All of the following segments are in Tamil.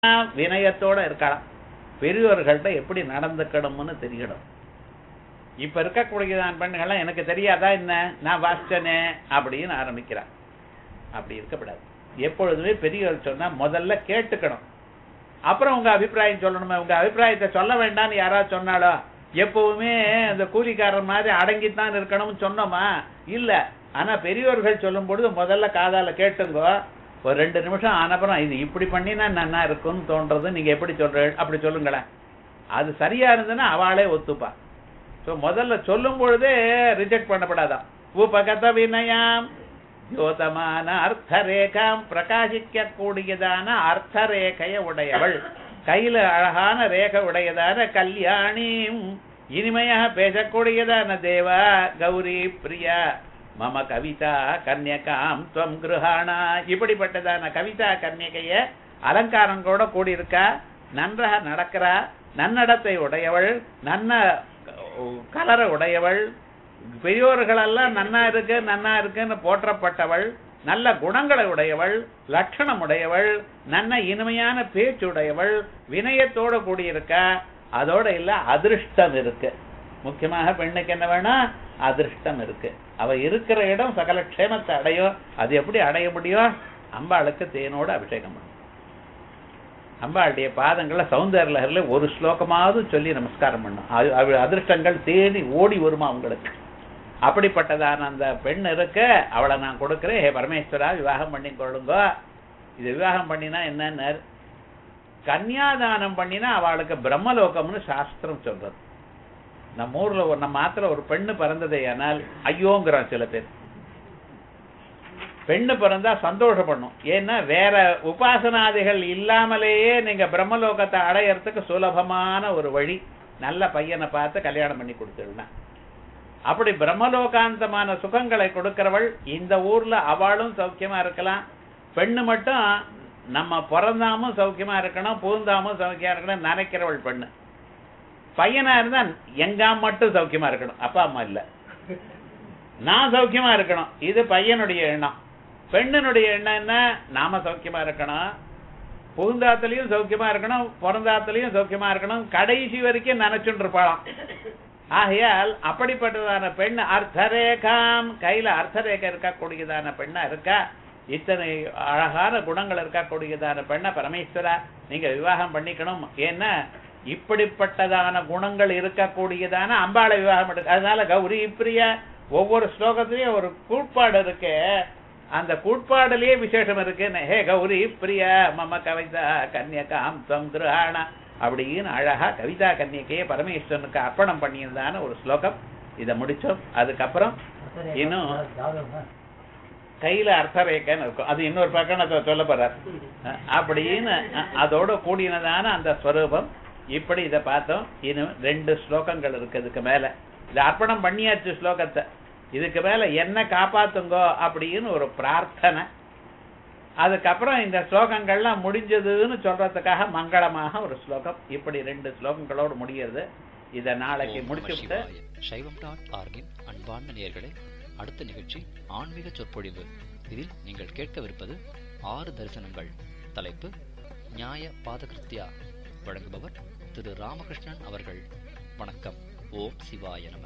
வினயத்தோட இருக்கலாம் பெரியவர்கள்ட்ட எப்படி நடந்துக்கணும்னு தெரியணும் இப்ப இருக்கக்கூடியதான் பெண்கள்லாம் எனக்கு தெரியாதா என்ன நான் வாசிச்சனே அப்படின்னு ஆரம்பிக்கிறான் அப்படி இருக்கக்கூடாது எப்பொழுதுமே பெரியவர் சொன்னா முதல்ல கேட்டுக்கணும் அப்புறம் உங்க அபிப்பிராயம் சொல்லணுமே உங்க அபிப்பிராயத்தை சொல்ல வேண்டாம்னு யாராவது சொன்னாலோ எப்பவுமே இந்த கூலிக்காரர் மாதிரி அடங்கித்தான் இருக்கணும்னு சொன்னோமா இல்ல ஆனா பெரியவர்கள் சொல்லும் பொழுது முதல்ல காதால கேட்டுங்கோ ஒரு ரெண்டு நிமிஷம் ஆனப்புறம் இது இப்படி பண்ணினா நன்னா இருக்கும்னு தோன்றது நீங்க எப்படி சொல்ற அப்படி சொல்லுங்களேன் அது சரியா இருந்ததுன்னா அவளே ஒத்துப்பா சோ முதல்ல சொல்லும் பொழுதே ரிஜெக்ட் பண்ணப்படாதான் உபகத வினயாம் யோதமான அர்த்தரேகாம் பிரகாசிக்க கூடியதான அர்த்தரேகைய உடையவள் கையில அழகான ரேகை உடையதான கல்யாணியும் இனிமையாக பேசக்கூடியதான தேவா கௌரி பிரியா மம கவிதா கன்யகாம் துவம் கிருஹாணா இப்படிப்பட்டதான கவிதா கன்யகைய அலங்காரம் கூட கூடியிருக்கா நன்றாக நடக்கிறா நன்னடத்தை உடையவள் நன்ன கலர உடையவள் பெரியோர்களெல்லாம் நன்னா இருக்கு நன்னா இருக்குன்னு போற்றப்பட்டவள் நல்ல குணங்களை உடையவள் லட்சணம் உடையவள் நல்ல இனிமையான பேச்சுடையவள் வினயத்தோட கூடியிருக்கா அதோட இல்ல அதிருஷ்டம் இருக்கு முக்கியமாக பெண்ணுக்கு என்ன வேணா அதிருஷ்டம் இருக்கு அவ இருக்கிற இடம் சகல க்ஷேமத்தை அடையும் அது எப்படி அடைய முடியும் அம்பாளுக்கு தேனோட அபிஷேகம் பண்ணும் அம்பாளுடைய பாதங்களை சௌந்தர்ய லஹரில ஒரு ஸ்லோகமாவது சொல்லி நமஸ்காரம் பண்ணும் அது- அது அதிர்ஷ்டங்கள் தேடி ஓடி வருமா உங்களுக்கு அப்படிப்பட்டதான அந்த பெண் இருக்க அவளை நான் கொடுக்கிறேன் ஹே பரமேஸ்வரா விவாகம் பண்ணி கொள்ளுங்க இது விவாகம் பண்ணினா என்னன்னு கன்னியாதானம் பண்ணினா அவளுக்கு பிரம்மலோகம்னு சாஸ்திரம் சொல்றது நம்ம ஊர்ல ஒரு நம்ம ஆத்துல ஒரு பெண்ணு பிறந்ததே ஆனால் ஐயோங்கிறான் சில பேர் பெண்ணு பிறந்தா சந்தோஷப்படணும் ஏன்னா வேற உபாசனாதிகள் இல்லாமலேயே நீங்க பிரம்மலோகத்தை அடையறதுக்கு சுலபமான ஒரு வழி நல்ல பையனை பார்த்து கல்யாணம் பண்ணி கொடுத்துடலாம் அப்படி பிரம்மலோகாந்தமான சுகங்களை கொடுக்கிறவள் இந்த ஊர்ல அவளும் சௌக்கியமா இருக்கலாம் பெண்ணு மட்டும் நம்ம பிறந்தாமும் சௌக்கியமா இருக்கணும் பூந்தாமும் சௌக்கியமா இருக்கணும் நினைக்கிறவள் பெண்ணு பையனா இருந்தா எங்க மட்டும் சௌக்கியமா இருக்கணும் அப்பா அம்மா இல்ல நான் சௌக்கியமா இருக்கணும் இது பையனுடைய எண்ணம் பெண்ணினுடைய எண்ணம் என்ன நாம சௌக்கியமா இருக்கணும் புகுந்தாத்துலயும் சௌக்கியமா இருக்கணும் பிறந்தாத்துலயும் சௌக்கியமா இருக்கணும் கடைசி வரைக்கும் நினைச்சுட்டு இருப்பாளாம் ஆகையால் அப்படிப்பட்டதான பெண் அர்த்தரேகாம் கையில அர்த்தரேகை இருக்கக்கூடியதான பெண்ணா இருக்கா இத்தனை அழகான குணங்கள் இருக்கக்கூடியதான பெண்ணை பரமேஸ்வரா நீங்க விவாகம் பண்ணிக்கணும் ஏன்னா இப்படிப்பட்டதான குணங்கள் இருக்கக்கூடியதான அம்பாளை விவாகம் எடுக்க அதனால கௌரி பிரியா ஒவ்வொரு ஸ்லோகத்திலயும் ஒரு கூட்பாடு இருக்கு அந்த கூட்பாடுலயே விசேஷம் இருக்கு ஹே கௌரி பிரியா மம கவிதா கன்யகாம் தம் கிருஹாண அப்படின்னு அழகா கவிதா கன்னியக்கையே பரமேஸ்வரனுக்கு அர்ப்பணம் பண்ணியிருந்தான ஒரு ஸ்லோகம் இதை முடிச்சோம் அதுக்கப்புறம் இன்னும் கையில அர்த்தரேகைன்னு இருக்கும் அது இன்னொரு பக்கம் அதை சொல்ல போறார் அஹ் அப்படின்னு அஹ் அதோட கூடினதான அந்த ஸ்வரூபம் இப்படி இதை பார்த்தோம் இன்னும் ரெண்டு ஸ்லோகங்கள் இருக்கு இதுக்கு மேல இது அர்ப்பணம் பண்ணியாச்சு ஸ்லோகத்தை இதுக்கு மேல என்ன காப்பாத்துங்கோ அப்படின்னு ஒரு பிரார்த்தனை அதுக்கப்புறம் இந்த ஸ்லோகங்கள்லாம் முடிஞ்சதுன்னு சொல்றதுக்காக மங்களமாக ஒரு ஸ்லோகம் இப்படி ரெண்டு ஸ்லோகங்களோடு முடிகிறது இதை நாளைக்கு ஓம் நம முடிச்சுட்டு சிவாய. சைவம் டாட் ஆர்கின் அன்பார்ந்த நேயர்களே அடுத்த நிகழ்ச்சி ஆன்மீக சொற்பொழிவு இதில் நீங்கள் கேட்கவிருப்பது ஆறு தரிசனங்கள் தலைப்பு நியாய பாதகிருத்யா வழங்குபவர் திரு ராமகிருஷ்ணன் அவர்கள் வணக்கம் ஓம் சிவாய நம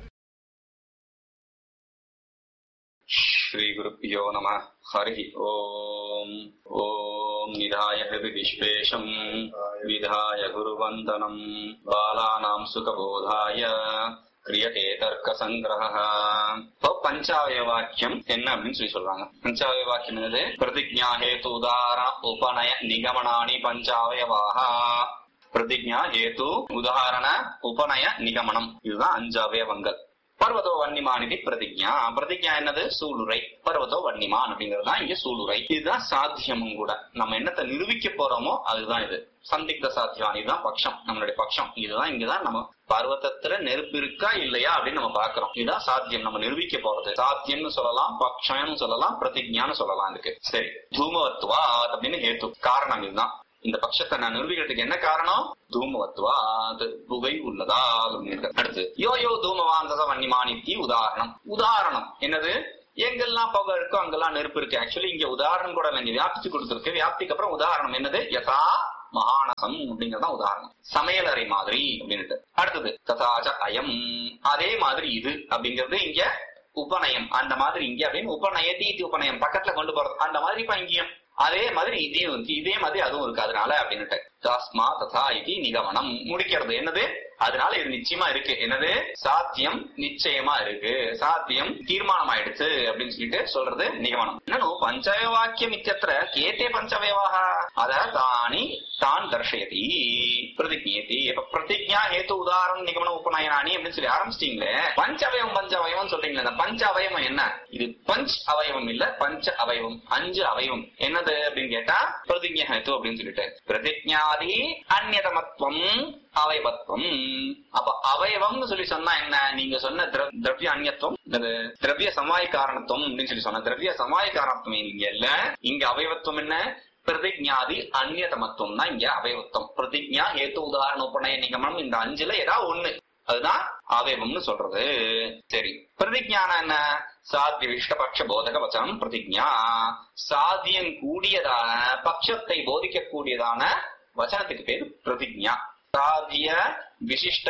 श्रीगुरुभ्यो नमः हरिः ओम् ॐ निधाय हृदि विश्वेशम् विधाय गुरुवन्दनम् बालानां सुखबोधाय கிரியதே தர்க்க சங்கிரஹ இப்போ பஞ்சாவய வாக்கியம் என்ன அப்படின்னு சொல்லி சொல்றாங்க பஞ்சாவய வாக்கியம் என்னது பிரதிஜா ஹேது உதார உபநய நிகமனானி பஞ்சாவயவாக பிரதிஜா ஹேது உதாரண உபநய நிகமனம் இதுதான் அஞ்சு அவயவங்கள் பர்வதோ வன்னிமானிதி பிரதிஜா பிரதிஜா என்னது சூளுரை பர்வதோ வன்னிமான் அப்படிங்கிறது தான் இங்க சூளுரை இதுதான் சாத்தியமும் கூட நம்ம என்னத்தை நிரூபிக்க போறோமோ அதுதான் இது சந்திக்த சாத்தியம் இதுதான் பட்சம் நம்மளுடைய பட்சம் இதுதான் இங்கதான் நம்ம பர்வத்தத்துல நெருப்பு இருக்கா இல்லையா அப்படின்னு நம்ம பாக்குறோம் இதுதான் சாத்தியம் நம்ம நிரூபிக்க போறது சாத்தியம்னு சொல்லலாம் பக்ஷம்னு சொல்லலாம் பிரதிஜான்னு சொல்லலாம் இதுக்கு சரி தூமவத்துவா அப்படின்னு ஹேத்து காரணம் இதுதான் இந்த பட்சத்தை நான் நிரூபிக்கிறதுக்கு என்ன காரணம் தூமவத்துவா அது புகை உள்ளதா அப்படின்னு அடுத்து யோ யோ தூமவாந்தத வன்னிமானித்தி உதாரணம் உதாரணம் என்னது எங்கெல்லாம் புகை இருக்கோ அங்கெல்லாம் நெருப்பு இருக்கு ஆக்சுவலி இங்க உதாரணம் கூட இல்ல இங்க வியாப்தி கொடுத்திருக்கு வியாப்திக்கு அப்புறம் உதாரணம் என்னது யதா மகானசம் அப்படிங்கறதான் உதாரணம் சமையலறை மாதிரி அப்படின்னுட்டு அடுத்தது ததாச்ச அயம் அதே மாதிரி இது அப்படிங்கிறது இங்க உபநயம் அந்த மாதிரி இங்க அப்படின்னு உபநயதி இது உபநயம் பக்கத்துல கொண்டு போறது அந்த மாதிரி இப்ப இங்கேயும் அதே மாதிரி இதையும் இருக்கு இதே மாதிரி அதுவும் இருக்கு அதனால அப்படின்னுட்டு தஸ்மா ததா இது நிகமனம் முடிக்கிறது என்னது அதனால இது நிச்சயமா இருக்கு என்னது சாத்தியம் நிச்சயமா இருக்கு சாத்தியம் தீர்மானம் ஆயிடுச்சு அப்படின்னு சொல்லிட்டு சொல்றது நிகமனம் என்னன்னு பஞ்சவய வாக்கியம் இத்தியத்திர கேத்தே பஞ்சவயவாக அத தானி தான் தர்ஷயதி பிரதிஜேதி இப்ப பிரதிஜா ஹேத்து உதாரணம் நிகமனம் உபநயனானி அப்படின்னு சொல்லி ஆரம்பிச்சிட்டீங்களே பஞ்சவயம் பஞ்சவயம் சொல்றீங்களே இந்த பஞ்ச அவயவம் என்ன இது பஞ்ச் அவயவம் இல்ல பஞ்ச அவயவம் அஞ்சு அவயவம் என்னது அப்படின்னு கேட்டா பிரதிஜா ஹேத்து அப்படின்னு சொல்லிட்டு பிரதிஜாதி அந்நதமத்துவம் அவயவத்துவம் அப்ப அவயவம்னு சொல்லி சொன்னா என்ன நீங்க சொன்ன திர- திரவிய அந்நியத்துவம் இது திரவிய சமாய காரணத்துவம் அப்படின்னு சொல்லி சொன்ன திரவிய சமாய காரணத்துவம் இங்க இல்ல இங்க அவயவத்துவம் என்ன பிரதிஜாதி அந்நியதமத்துவம் தான் இங்க அவயவத்துவம் பிரதிஜா ஹேத்து உதாரண உபநய நிகமனம் இந்த அஞ்சுல ஏதாவது ஒண்ணு அதுதான் அவயவம்னு சொல்றது சரி பிரதிஜான என்ன சாத்திய விஷ்டபக்ஷ போதக வச்சனம் பிரதிஜா சாத்தியம் கூடியதான பட்சத்தை போதிக்க கூடியதான வச்சனத்துக்கு பேரு பிரதிஜா சாத்திய விசிஷ்ட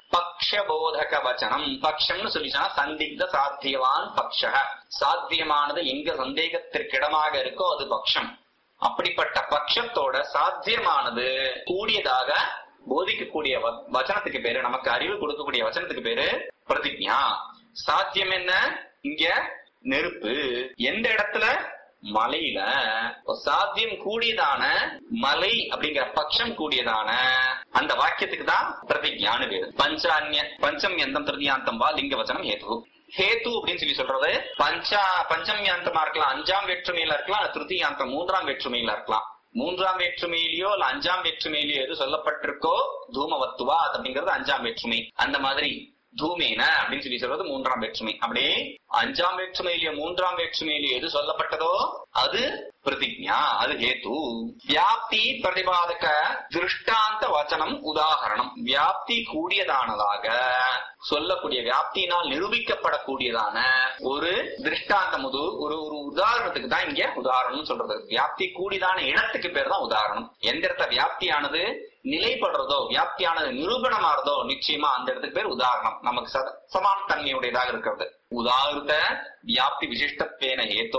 பக்ஷபோதக வச்சனம் பக்ஷம்னு சொல்லி சொன்னா சந்திக்த சாத்தியவான் பக்ஷ சாத்தியமானது எங்க சந்தேகத்திற்கிடமாக இருக்கோ அது பக்ஷம் அப்படிப்பட்ட பட்சத்தோட சாத்தியமானது கூடியதாக போதிக்கக்கூடிய வ- வச்சனத்துக்கு பேரு நமக்கு அறிவு கொடுக்கக்கூடிய வச்சனத்துக்கு பேரு பிரதிஜா சாத்தியம் என்ன இங்க நெருப்பு எந்த இடத்துல மலையில சாத்தியம் கூடியதான மலை அப்படிங்கிற பட்சம் கூடியதான அந்த வாக்கியத்துக்கு தான் பிரதிஜான்னு பேரு பஞ்சான்ய பஞ்சம் எந்தம் திருதியாந்தம் வா லிங்க வச்சனம் ஹேது ஹேத்து அப்படின்னு சொல்லி சொல்றது பஞ்சா பஞ்சமியாந்தமா இருக்கலாம் அஞ்சாம் வேற்றுமையில இருக்கலாம் அல்லது திருத்தியாந்தம் மூன்றாம் வேற்றுமையில இருக்கலாம் மூன்றாம் வேற்றுமையிலயோ இல்ல அஞ்சாம் வேற்றுமையிலயோ எது சொல்லப்பட்டிருக்கோ தூமவத்துவா அப்படிங்கிறது அஞ்சாம் வேற்றுமை அந்த மாதிரி தூமேன அப்படின்னு சொல்லி சொல்றது மூன்றாம் வேற்றுமை அப்படியே அஞ்சாம் வேற்றுமையிலயோ மூன்றாம் வேற்றுமையிலயோ எது சொல்லப்பட்டதோ அது பிரதிஜா அது ஹேத்து வியாப்தி பிரதிபாதக திருஷ்டாந்த வச்சனம் உதாகரணம் வியாப்தி கூடியதானதாக சொல்லக்கூடிய வியாப்தியினால் நிரூபிக்கப்படக்கூடியதான ஒரு திருஷ்டாந்தம் இது ஒரு ஒரு உதாரணத்துக்கு தான் இங்க உதாரணம் சொல்றது வியாப்தி கூடியதான இடத்துக்கு பேர் தான் உதாரணம் எந்த இடத்த வியாப்தியானது நிலைப்படுறதோ வியாப்தியானது நிரூபணமாறதோ நிச்சயமா அந்த இடத்துக்கு பேர் உதாரணம் நமக்கு சத சமான தன்மையுடையதாக இருக்கிறது உதாரண வியாப்தி விசிஷ்டத்வேன ஹேத்தோ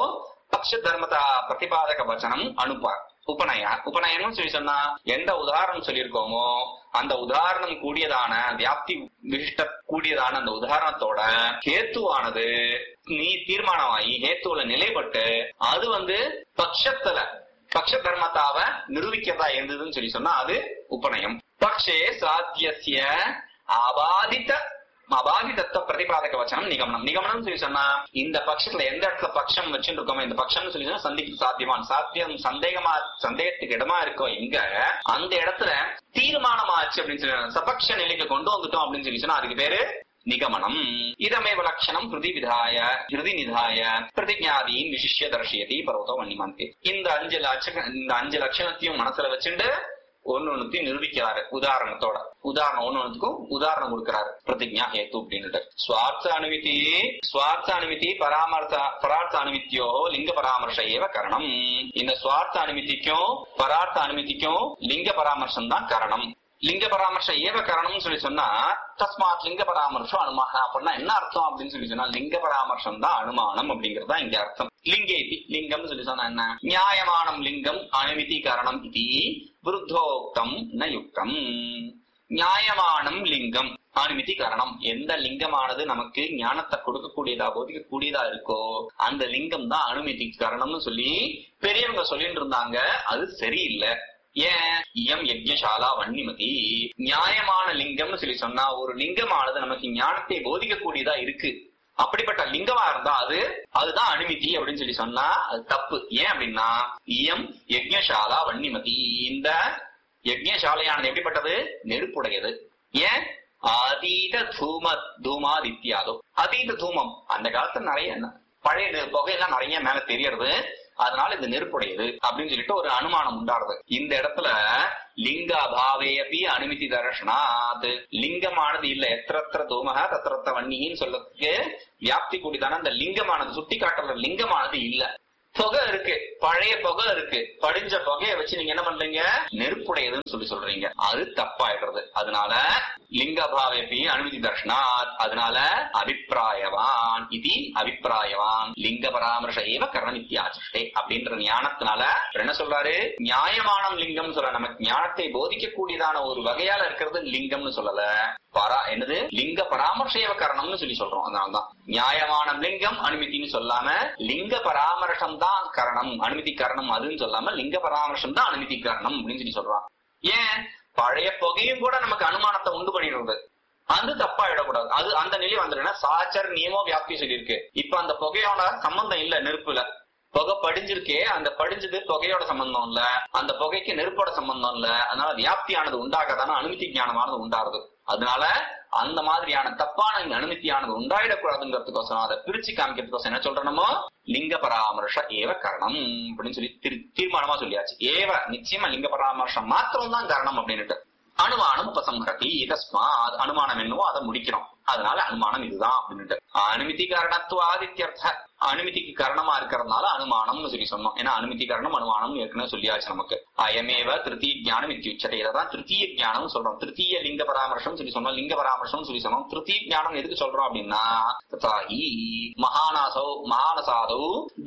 பக்ஷ தர்மதா பிரதிபாதக வச்சனம் அனுப்பா உபநய உபநயனம் சொல்லி சொன்னா எந்த உதாரணம் சொல்லியிருக்கோமோ அந்த உதாரணம் கூடியதான வியாப்தி விசிஷ்ட கூடியதான அந்த உதாரணத்தோட ஹேத்துவானது நீ தீர்மானமாகி ஹேத்துவுல நிலைப்பட்டு அது வந்து பட்சத்துல பக்ஷ தர்மத்தாவ நிரூபிக்கிறதா இருந்ததுன்னு சொல்லி சொன்னா அது உபநயம் பக்ஷே சாத்தியசிய அபாதித அபாதிதத்துவ பிரதிபாதக வச்சனம் நிகமனம் நிகமனம் சொல்லி சொன்னா இந்த பட்சத்துல எந்த இடத்துல பட்சம் வச்சுட்டு இருக்கோமோ இந்த பட்சம்னு சொல்லி சொன்னா சந்திக்கு சாத்தியமான் சாத்தியம் சந்தேகமா சந்தேகத்துக்கு இடமா இருக்கோ எங்க அந்த இடத்துல தீர்மானமாச்சு அப்படின்னு சொல்லி சபக்ஷ நிலைக்கு கொண்டு வந்துட்டோம் அப்படின்னு சொல்லி சொன்னா அதுக்கு பேரு நிகமனம் இதமேவ லட்சணம் ஹிருதி விதாய ஹிருதி நிதாய பிரதிஜாதீன் விசிஷ்ய தர்ஷயதி பர்வதோ வன்னிமந்தி இந்த அஞ்சு லட்ச இந்த அஞ்சு லட்சணத்தையும் மனசுல வச்சுட்டு ஒன்னு ஒண்ணுத்தையும் நிரூபிக்கிறாரு உதாரணத்தோட உதாரணம் ஒன்னு ஒண்ணுத்துக்கும் உதாரணம் கொடுக்கிறாரு பிரதிஜா ஹேத்து அப்படின்னுட்டு சுவார்த்த அனுமதி சுவார்த்த அனுமதி பராமர்த்த பரார்த்த அனுமதியோ லிங்க பராமர்ஷ ஏவ கரணம் இந்த சுவார்த்த அனுமதிக்கும் பரார்த்த அனுமதிக்கும் லிங்க பராமர்சம் தான் காரணம் லிங்க பராமர்சம் ஏவ காரணம்னு சொல்லி சொன்னா தஸ்மாத் லிங்க பராமர்சம் அனுமான அப்படின்னா என்ன அர்த்தம் அப்படின்னு சொல்லி சொன்னா லிங்க பராமர்சம் தான் அனுமானம் அப்படிங்கிறது தான் இங்க அர்த்தம் லிங்கேதி லிங்கம் சொல்லி சொன்னா என்ன நியாயமானம் லிங்கம் அனுமதி காரணம் இது விருத்தோக்தம் ந யுக்தம் நியாயமானம் லிங்கம் அனுமதி காரணம் எந்த லிங்கமானது நமக்கு ஞானத்தை கொடுக்கக்கூடியதா போதிக்கக்கூடியதா இருக்கோ அந்த லிங்கம் தான் அனுமதி காரணம்னு சொல்லி பெரியவங்க சொல்லிட்டு இருந்தாங்க அது சரியில்லை ஏன் இயம் யஜ்யசாலா வன்னிமதி நியாயமான லிங்கம்னு சொல்லி சொன்னா ஒரு லிங்கமானது நமக்கு ஞானத்தை போதிக்கக்கூடியதா இருக்கு அப்படிப்பட்ட லிங்கமா இருந்தா அது அதுதான் அனுமதி அப்படின்னு சொல்லி சொன்னா அது தப்பு ஏன் அப்படின்னா இயம் யஜ்யசாலா வன்னிமதி இந்த யஜ்யசாலையானது எப்படிப்பட்டது நெருப்புடையது ஏன் அதீத தூம தூமாதித்யாதோ அதீத தூமம் அந்த காலத்துல நிறைய என்ன- பழைய நெ- புகையெல்லாம் நிறைய மேல தெரியறது அதனால இது நெருப்புடையது அப்படின்னு சொல்லிட்டு ஒரு அனுமானம் உண்டாடுது இந்த இடத்துல லிங்க அபாவேபி அனுமதி தர்ஷனாத் லிங்கமானது இல்ல எத்திரத்திர தூமக தத்திரத்த வன்னின்னு சொல்லறதுக்கு வியாப்தி கூடிதான அந்த லிங்கமானது சுட்டி காட்டுற லிங்கமானது இல்ல புகை இருக்கு பழைய புகை இருக்கு படிஞ்ச புகையை வச்சு நீங்க என்ன பண்றீங்க நெருப்புடையதுன்னு சொல்லி சொல்றீங்க அது தப்பாயிடுறது அதனால லிங்கபாவேபி அனுமதி தர்ஷனாத் அதனால அபிப்பிராயவான் இது அபிப்பிராயவான் லிங்க பராமர்ஷ ஏவ கரணம் இத்தியாச்சே அப்படின்ற ஞானத்தினால அவர் என்ன சொல்றாரு நியாயமானம் லிங்கம் சொல்ற நமக்கு ஞானத்தை போதிக்கக்கூடியதான ஒரு வகையால இருக்கிறது லிங்கம்னு சொல்லல பரா என்னது லிங்க பராமர்ஷேவ கரணம்னு சொல்லி சொல்றோம் அதனாலதான் நியாயமான லிங்கம் அனுமதின்னு சொல்லாம லிங்க பராமர்ஷம் தான் கரணம் அனுமதி கரணம் அதுன்னு சொல்லாம லிங்க பராமர்ஷம் தான் அனுமதி கரணம் அப்படின்னு சொல்லி சொல்றான் ஏன் பழைய புகையும் கூட நமக்கு அனுமானத்தை உண்டு பண்ணிடுறது அது தப்பா இடக்கூடாது அது அந்த நிலை வந்துடுனா சாச்சர் நியமோ வியாப்தி சொல்லியிருக்கு இப்ப அந்த புகையோட சம்பந்தம் இல்ல நெருப்புல புகை படிஞ்சிருக்கே அந்த படிஞ்சது புகையோட சம்பந்தம் இல்ல அந்த புகைக்கு நெருப்போட சம்பந்தம் இல்ல அதனால வியாப்தியானது உண்டாகதான அனுமதி ஞானமானது உண்டாருது அதனால அந்த மாதிரியான தப்பான அனுமதியானது உண்டாயிடக்கூடாதுங்கிறதுக்கோசரம் அதை பிரிச்சு காமிக்கிறதுக்கோசரம் என்ன சொல்றோமோ லிங்க பராமர்ஷ ஏவ கரணம் அப்படின்னு சொல்லி திரு- தீர்மானமா சொல்லியாச்சு ஏவ நிச்சயமா லிங்க பராமர்ஷம் மாத்திரம் தான் காரணம் அப்படின்னுட்டு அனுமானம் உபசம்ஹரதி தஸ்மாத் அனுமானம் என்னவோ அதை முடிக்கிறோம் அதனால அனுமானம் இதுதான் அப்படின்னுட்டு அனுமதி காரணத்துவாதித்யர்த்த அனுமதிக்கு காரணமா இருக்கிறதுனால அனுமானம்னு சொல்லி சொன்னோம் ஏன்னா அனுமதி காரணம் அனுமானம் ஏற்கனவே சொல்லியாச்சு நமக்கு அயமேவ திருத்தீய ஞானம் இத்தியுச்சதை இதான் திருத்தீய ஞானம் சொல்றோம் திருத்தீய லிங்க பராமர்ஷம் சொல்லி சொன்னோம் லிங்க பராமர்ஷம் சொல்லி சொன்னோம் திருத்தீய ஞானம் எதுக்கு சொல்றோம் அப்படின்னா ததாஹி மகானாசௌ மகானசாதௌ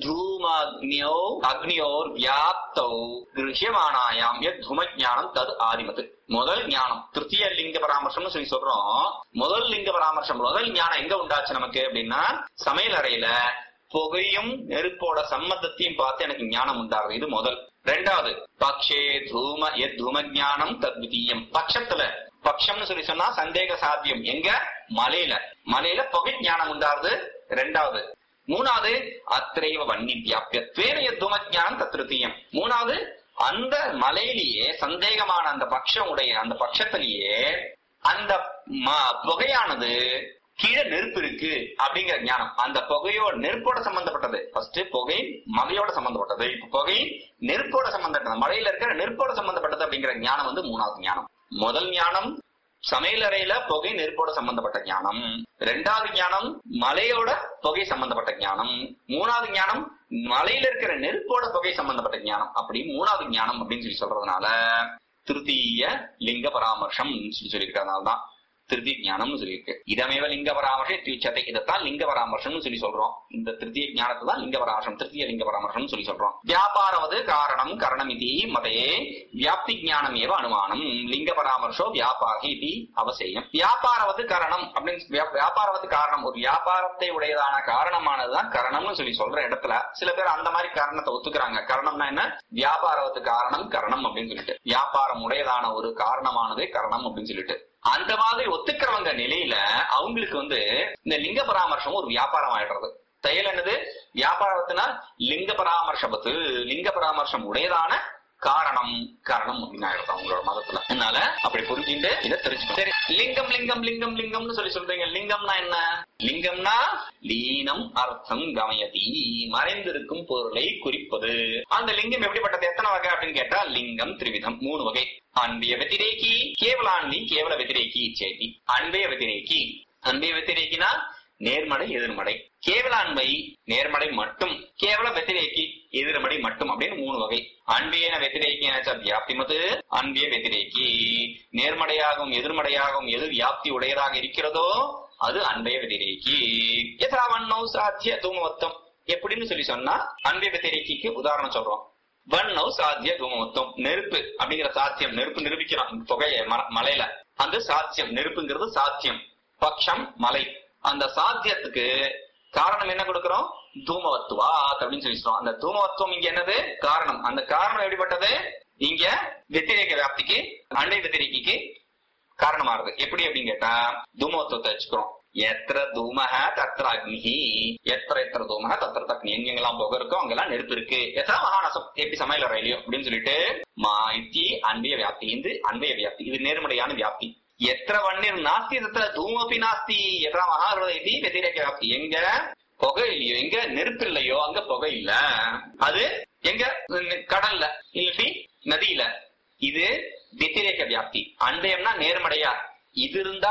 தூமக்னியோ அக்னியோர் வியாப்தௌ கிருஹ்யமானாயாம் யத் தூமஜானம் தது ஆதிமத்து முதல் ஞானம் திருத்திய லிங்க பராமர்சம்னு சொல்லி சொல்றோம் முதல் லிங்க பராமர்சம் முதல் ஞானம் எங்க உண்டாச்சு நமக்கு அப்படின்னா சமையல் அறையில புகையும் நெருப்போட சம்மந்தத்தையும் பார்த்து எனக்கு ஞானம் உண்டாகுது இது முதல் ரெண்டாவது பக்ஷே தூம எத் தூம ஞானம் தத்விதீயம் பட்சத்துல பட்சம்னு சொல்லி சொன்னா சந்தேக சாத்தியம் எங்க மலையில மலையில புகை ஞானம் உண்டாகுது ரெண்டாவது மூணாவது அத்திரைவ வன்னி வியாபியத்வேன எத் தூம ஞானம் தத்ருத்தீயம் மூணாவது அந்த மலையிலேயே சந்தேகமான அந்த பட்சம் உடைய அந்த பட்சத்திலேயே அந்த ம- புகையானது கீழே நெருப்பு இருக்கு அப்படிங்கிற ஞானம் அந்த புகையோட நெருப்போட சம்பந்தப்பட்டது ஃபர்ஸ்ட் புகை மலையோட சம்பந்தப்பட்டது இப்ப புகை நெருப்போட சம்பந்தப்பட்டது மலையில இருக்கிற நெருப்போட சம்பந்தப்பட்டது அப்படிங்கிற ஞானம் வந்து மூணாவது ஞானம் முதல் ஞானம் சமையலறையில புகை நெருப்போட சம்பந்தப்பட்ட ஞானம் ரெண்டாவது ஞானம் மலையோட புகை சம்பந்தப்பட்ட ஞானம் மூணாவது ஞானம் மலையில இருக்கிற நெருப்போட புகை சம்பந்தப்பட்ட ஞானம் அப்படி மூணாவது ஞானம் அப்படின்னு சொல்லி சொல்றதுனால திருத்தீய லிங்க பராமர்ஷம் சொல்லி சொல்லியிருக்கிறதுனால தான் திருதி ஞானம்னு சொல்லியிருக்கு இதமேவ லிங்க பராமர்ஷம் தீட்சத்தை இதைத்தான் லிங்க பராமர்ஷம்னு சொல்லி சொல்றோம் இந்த திருத்திய ஞானத்தை தான் லிங்க பராமர்ஷம் திருத்திய லிங்க பராமர்ஷம் சொல்லி சொல்றோம் வியாபாரவது காரணம் கரணம் இது மதையே வியாப்தி ஞானம் ஏவ அனுமானம் லிங்க பராமர்ஷோ வியாபாகி இது அவசியம் வியாபாரவது காரணம் அப்படின்னு வியா- வியாபாரவது காரணம் ஒரு வியாபாரத்தை உடையதான காரணமானதுதான் கரணம்னு சொல்லி சொல்ற இடத்துல சில பேர் அந்த மாதிரி காரணத்தை ஒத்துக்கிறாங்க காரணம்னா என்ன வியாபாரத்து காரணம் கரணம் அப்படின்னு சொல்லிட்டு வியாபாரம் உடையதான ஒரு காரணமானது கரணம் அப்படின்னு சொல்லிட்டு அந்த மாதிரி ஒத்துக்கிறவங்க நிலையில அவங்களுக்கு வந்து இந்த லிங்க பராமர்சம் ஒரு வியாபாரம் ஆயிடுறது செயல் என்னது வியாபாரத்தினா லிங்க பராமர்ஷபத்து லிங்க பராமர்சம் உடையதான காரணம் காரணம் அப்படின்னு ஆயிடுது அவங்களோட மதத்துல அதனால அப்படி புரிஞ்சுட்டு இதை தெரிஞ்சுக்கணும் சரி லிங்கம் லிங்கம் லிங்கம் லிங்கம்னு சொல்லி சொல்றீங்க லிங்கம்னா என்ன லிங்கம்னா லீனம் அர்த்தம் கமயதி மறைந்திருக்கும் பொருளை குறிப்பது அந்த லிங்கம் எப்படிப்பட்டது எத்தனை வகை அப்படின்னு கேட்டா லிங்கம் திரிவிதம் மூணு வகை அன்பிய வெத்திரேக்கி கேவலான்வி கேவல வெத்திரேக்கி இச்சேதி அன்பய வெத்திரேக்கி அன்பய வெத்திரேக்கினா நேர்மறை எதிர்மறை கேவல அன்பை நேர்மறை மட்டும் கேவல வெத்திரேக்கி எதிர்மறை மட்டும் அப்படின்னு மூணு வகை அன்பியன வெத்திரேக்கின வியாப்திமது அன்பிய வெத்திரேக்கி நேர்மறையாகவும் எதிர்மறையாகவும் எது வியாப்தி உடையதாக இருக்கிறதோ அது அன்பய வெத்திரேக்கி யதா வண்ணோ சாத்திய தூமவத்தம் எப்படின்னு சொல்லி சொன்னா அன்பய வெத்திரேக்கிக்கு உதாரணம் சொல்றோம் வண்ணம் சாத்திய தூமமொத்தம் நெருப்பு அப்படிங்கிற சாத்தியம் நெருப்பு நிரூபிக்கிறோம் இந்த புகைய ம- மலையில அந்த சாத்தியம் நெருப்புங்கிறது சாத்தியம் பக்ஷம் மலை அந்த சாத்தியத்துக்கு காரணம் என்ன கொடுக்கிறோம் தூமவத்துவா அப்படின்னு சொல்லி சொல்றோம் அந்த தூமவத்துவம் இங்க என்னது காரணம் அந்த காரணம் எப்படிப்பட்டது இங்க வெத்திரேக வியாப்திக்கு அண்டை வெத்திரேக்கிக்கு காரணமாறுது எப்படி அப்படின்னு கேட்டா தூமத்துவத்தை வச்சுக்கிறோம் எத்திர தூமக தத்திர அக்னிஹி எத்திர எத்திர தூமக தத்திர அக்னி எங்கெங்கெல்லாம் புகை இருக்கோ அங்கெல்லாம் நெருப்பு இருக்கு எத்தனை மகாநசம் எப்படி சமையல் ரயிலையோ அப்படின்னு சொல்லிட்டு மா இத்தி அன்பய வியாப்தி இது அன்பய வியாப்தி இது நேர்மறையான வியாப்தி எத்திர வண்ணீர் நாஸ்தி தத்திர தூமபி நாஸ்தி எத்திர மகாஹிருதய இது வெத்திரேக வியாப்தி எங்க புகை இல்லையோ எங்க நெருப்பு இல்லையோ அங்க புகை இல்ல அது எங்க ந- கடல்ல இல்லாட்டி நதியில இது வெத்திரேக வியாப்தி அன்பயம்னா நேர்மறையா இது இருந்தா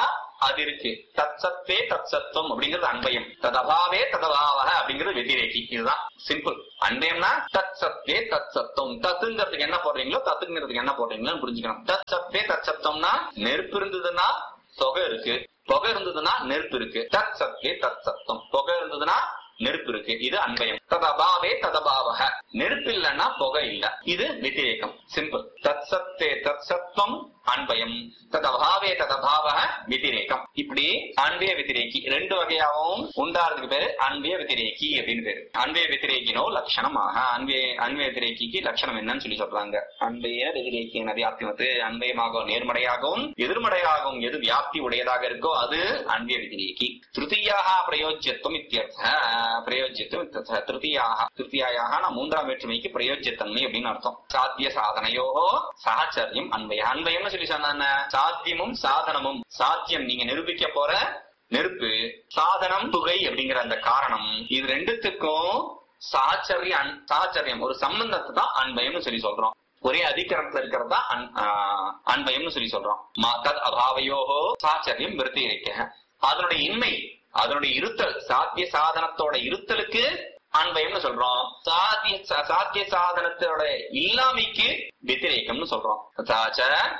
அது இருக்கு தத் சத்வே தத் சத்துவம் அப்படிங்கிறது அன்பயம் ததபாவே ததபாவக அப்படிங்கிறது வெதிரேகி இதுதான் சிம்பிள் அன்பயம்னா தத் சத்வே தத் சத்துவம் தத்துங்கிறதுக்கு என்ன போடுறீங்களோ தத்துங்கிறதுக்கு என்ன போடுறீங்களோ புரிஞ்சுக்கணும் தத் சத்வே தத் சத்துவம்னா நெருப்பு இருந்ததுன்னா புகை இருக்கு புகை இருந்ததுன்னா நெருப்பு இருக்கு தத் சத்வே தத் சத்தம் புகை இருந்ததுன்னா நெருப்பு இருக்கு இது அன்பயம் ததபாவே ததபாவக நெருப்பு இல்லைன்னா புகை இல்ல இது விதிரேகம் சிம்பிள் தத் சத்தே தத் சத்வம் அன்பயம் ததபாவே ததபாவக விதிரேகம் இப்படி அன்பய விதிரேகி ரெண்டு வகையாகவும் உண்டாறதுக்கு பேரு அன்பய விதிரேகி அப்படின்னு பேரு அன்பய விதிரேகினோ லட்சணமாக அன்பய அன்பய விதிரேகிக்கு லட்சணம் என்னன்னு சொல்லி சொல்றாங்க அன்பய விதிரேகி வியாப்திமத்து அன்பயமாகவும் நேர்மறையாகவும் எதிர்மறையாகவும் எது வியாப்தி உடையதாக இருக்கோ அது அன்பய விதிரேகி திருத்தீயாக பிரயோஜ்யத்துவம் இத்தியர்த்த பிரயோஜ்யத்துவம் இத்தியர்த்த திருத்தீயாக திருத்தீயாக மூன்றாம் வேற்றுமைக்கு பிரயோஜ்யத்தன்மை அப்படின்னு அர்த்தம் சாத்திய சாதனையோ சாச்சரியம் அன்பய அன்பயம்னு சொல்லி சொன்ன சாத்தியமும் சாதனமும் சாத்தியம் நீங்க நிரூபிக்க போற நெருப்பு சாதனம் புகை அப்படிங்கிற அந்த காரணம் இது ரெண்டுத்துக்கும் சாச்சரிய அன்- சாச்சரியம் ஒரு சம்பந்தத்தை தான் அன்பயம்னு சொல்லி சொல்றோம் ஒரே அதிகரணத்துல இருக்கிறதா அன்- ஆஹ் அன்பயம்னு சொல்லி சொல்றோம் மா- தத் அபாவையோகோ சாச்சரியம் விருத்தி இருக்க அதனுடைய இன்மை அதனுடைய இருத்தல் சாத்திய சாதனத்தோட இருத்தலுக்கு அன்பயம்னு சொல்றோம் சாத்திய சா- சாத்திய சாதனத்தோட இல்லாமைக்கு வெத்திரேக்கம்னு சொல்றோம் சாச்ச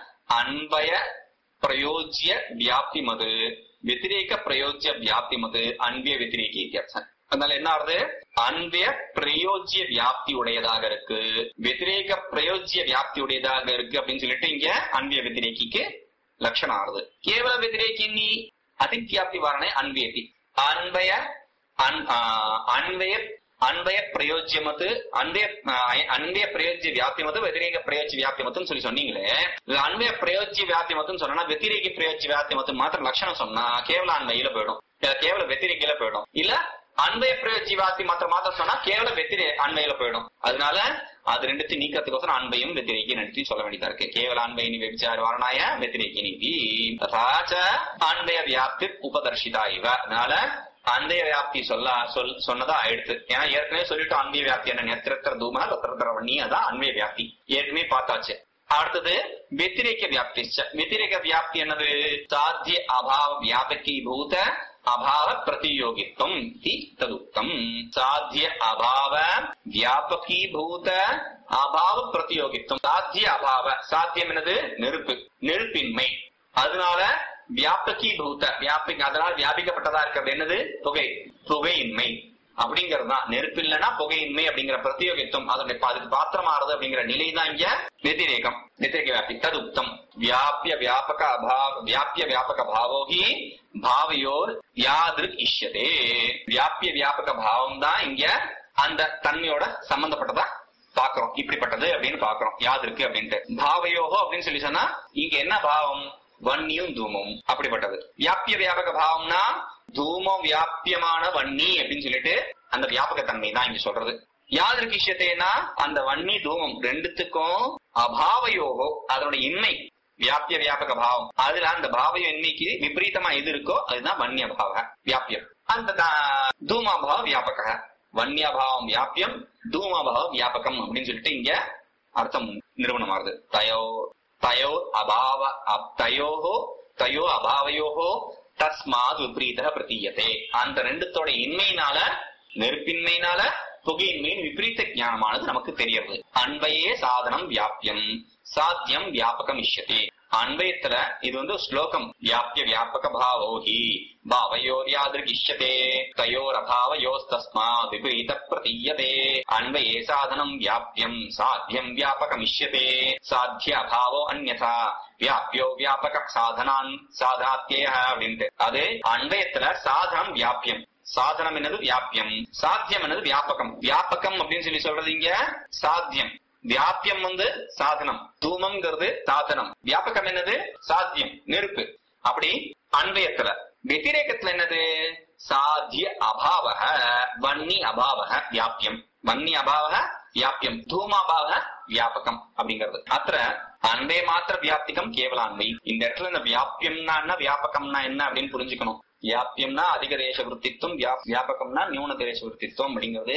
அன்பய பிரயோஜ்ய வியாப்தி மது வெத்திரேக பிரயோஜ்ய வியாப்தி மது அன்பிய வெத்திரேகி இத்தியாசம் அதனால என்ன ஆகுது அன்பிய பிரயோஜ்ய வியாப்தி உடையதாக இருக்கு வெத்திரேக பிரயோஜ்ய வியாப்தி உடையதாக இருக்கு அப்படின்னு சொல்லிட்டு இங்க அன்பிய வெத்திரேகிக்கு லட்சணம் ஆறுது கேவல வெத்திரேகி நீ அதிவியாப்தி வாரணை அன்பியதி அன்பய அன்- ஆ, அன்வய அன்பய பிரயோஜ்யமத்து அன்பய ஆ, அன்பய பிரயோஜ்ய வியாப்திமத்து வெதிரேக பிரயோஜ்ய வியாப்திமத்துன்னு சொல்லி சொன்னீங்களே இது அன்பய பிரயோஜ்ய வியாப்திமத்துன்னு சொன்னா வெத்திரேக பிரயோஜ்ய வியாப்திமத்து மாத்திரம் லட்சணம் சொன்னா கேவல அன்பையில போயிடும் இல்ல கேவல வெத்திரிக்கையில போயிடும் இல்ல அன்பய பிரயோஜ்ய வியாப்தி மாத்திரம் மாத்திரம் சொன்னா கேவல வெத்திரி அன்பையில போயிடும் அதனால அது ரெண்டுத்தையும் நீக்கிறதுக்கோசரம் அன்பையும் வெத்திரேக்கி ரெண்டுத்தையும் சொல்ல வேண்டியதா இருக்கு கேவல அன்பைனி வெபிச்சார வாரணாய வெத்திரேக்கி நீதி ததாச்ச அன்பய வியாப்தி உபதர்ஷிதா இவ அதனால அன்பய வியாப்தி சொல்ல சொல் சொன்னதா ஆயிடுத்து ஏன்னா ஏற்கனவே சொல்லிட்டு அன்பய வியாப்தி என்ன நெத்திரத்திர தூம தத்திரத்திர வண்ணி அதான் அன்பய வியாப்தி ஏற்கனவே பார்த்தாச்சு அடுத்தது வெத்திரேக வியாப்தி வெத்திரேக வியாப்தி என்னது சாத்திய அபாவ வியாபகி பூத அபாவ பிரதியோகித்வம் இதி ததுக்தம் சாத்திய அபாவ வியாபகி பூத அபாவ பிரதியோகித்வம் சாத்திய அபாவ சாத்தியம் என்னது நெருப்பு நெருப்பின்மை அதனால வியாபகி பூத வியாபி அதனால வியாபிக்கப்பட்டதா இருக்கிறது என்னது புகை புகையின்மை அப்படிங்கிறது தான் நெருப்பு இல்லைன்னா புகையின்மை அப்படிங்கிற பிரத்யோகித்துவம் அதனுடைய பா- அதுக்கு பாத்திரமாறது அப்படிங்கிற நிலை தான் இங்க வெதிரேகம் வெதிரேக வியாப்தி ததுக்தம் வியாபிய வியாபக அபாவ வியாபிய வியாபக பாவோகி பாவையோர் யாதிருக் இஷ்யதே வியாபிய வியாபக பாவம் தான் இங்க அந்த தன்மையோட சம்பந்தப்பட்டதா பாக்குறோம் இப்படிப்பட்டது அப்படின்னு பாக்குறோம் யாது இருக்கு அப்படின்ட்டு பாவையோகோ அப்படின்னு சொல்லி சொன்னா இங்க என்ன பாவம் வன்னியும் தூமமும் அப்படிப்பட்டது வியாபிய வியாபக பாவம்னா தூமம் வியாபியமான வன்னி அப்படின்னு சொல்லிட்டு அந்த வியாபக தன்மை தான் இங்க சொல்றது யாதற்கு விஷயத்தைனா அந்த வன்னி தூமம் ரெண்டுத்துக்கும் அபாவயோகோ அதனுடைய இன்மை வியாபிய வியாபக பாவம் அதுல அந்த பாவய இன்மைக்கு விபரீதமா எது இருக்கோ அதுதான் வன்னிய பாவ வியாபியம் அந்த தா- தூமாபாவ வியாபக வன்னியபாவம் வியாபியம் தூமாபாவம் வியாபகம் அப்படின்னு சொல்லிட்டு இங்க அர்த்தம் நிறுவனமாகுது தயோ தயோ அபாவ அப்- தயோஹோ தயோ அபாவயோஹோ தஸ்மாத் விபரீத பிரதீயதே அந்த ரெண்டுத்தோட இன்மையினால நெருப்பின்மையினால புகையின்மையின் விபரீத ஞானமானது நமக்கு தெரியறது அன்பையே சாதனம் வியாபியம் சாத்தியம் வியாபகம் இஷ்யதே அன்பயத்துல இது வந்து ஸ்லோகம் வியாபிய வியாபக பாவோஹி பாவயோர்யாதிருகிஷ்யதே தயோரபாவயோஸ்தஸ்மா விபரீத பிரதீயதே அன்பயே சாதனம் வியாபியம் சாத்தியம் வியாபகமிஷ்யதே சாத்திய அபாவோ அந்யதா வியாபியோ வியாபக சாதனான் சாதனாத்திய அப்படின்ட்டு அது அன்பயத்துல சாதனம் வியாபியம் சாதனம் என்னது வியாபியம் சாத்தியம் என்னது வியாபகம் வியாபகம் அப்படின்னு சொல்லி சொல்றது இங்க சாத்தியம் வியாபியம் வந்து சாதனம் தூமம்ங்கிறது சாதனம் வியாபகம் என்னது சாத்தியம் நெருப்பு அப்படி அன்பயத்துல வெதிரேகத்துல என்னது சாத்திய அபாவக வன்னி அபாவக வியாபியம் வன்னி அபாவக வியாபியம் தூமாபாவ வியாபகம் அப்படிங்கிறது அத்த அன்பே மாத்திர வியாப்திகம் கேவலான்மை இந்த இடத்துல இந்த வியாபியம்னா என்ன வியாபகம்னா என்ன அப்படின்னு புரிஞ்சுக்கணும் வியாபியம்னா அதிக தேச விருத்தித்துவம் வியா- வியாபகம்னா நியூன தேச விருத்தித்துவம் அப்படிங்கிறது